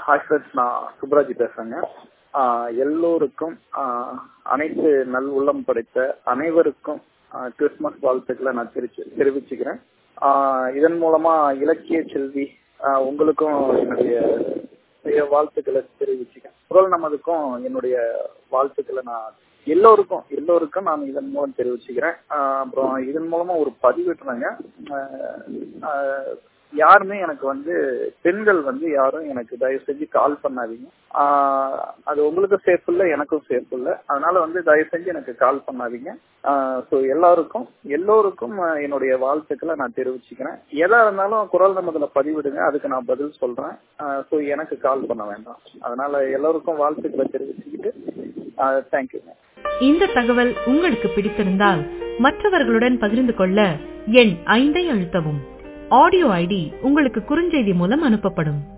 hi friends நான் சுப்ராஜி பேசுறேங்க ஆஹ் எல்லோருக்கும் ஆஹ் அனைத்து நல் உள்ளம் படைத்த அனைவருக்கும் ஆஹ் கிறிஸ்துமஸ் வாழ்த்துக்களை நான் தெரிவிச்சு தெரிவிச்சுக்கிறேன் ஆஹ் இதன் மூலமா இலக்கிய செல்வி ஆஹ் உங்களுக்கும் என்னுடைய என்னுடைய வாழ்த்துக்களை தெரிவிச்சுக்கிறேன் குரல் நமதுக்கும் என்னுடைய வாழ்த்துக்களை நான் எல்லோருக்கும் எல்லோருக்கும் நான் இதன் மூலம் தெரிவிச்சுக்கிறேன் ஆஹ் அப்புறம் இதன் மூலமா ஒரு பதிவிட்டுறேங்க ஆஹ் ஆஹ் யாருமே எனக்கு வந்து பெண்கள் வந்து யாரும் எனக்கு தயவு செஞ்சு கால் பண்ணாதீங்க ஆஹ் அது உங்களுக்கும் சேஃப் இல்லை எனக்கும் சேஃப் இல்லை அதனால வந்து தயவு செஞ்சு எனக்கு கால் பண்ணாதீங்க ஸோ எல்லாருக்கும் எல்லோருக்கும் என்னுடைய வாழ்த்துக்களை நான் தெரிவிச்சுக்கிறேன் எதா இருந்தாலும் குரல் நமதுல பதிவிடுங்க அதுக்கு நான் பதில் சொல்றேன் ஸோ எனக்கு கால் பண்ண வேண்டாம் அதனால எல்லோருக்கும் வாழ்த்துக்களை தெரிவிச்சுக்கிட்டு தேங்க்யூங்க இந்த தகவல் உங்களுக்கு பிடித்திருந்தால் மற்றவர்களுடன் பகிர்ந்து கொள்ள எண் ஐந்தை அழுத்தவும் ஆடியோ ஐடி உங்களுக்கு குறுஞ்செய்தி மூலம் அனுப்பப்படும்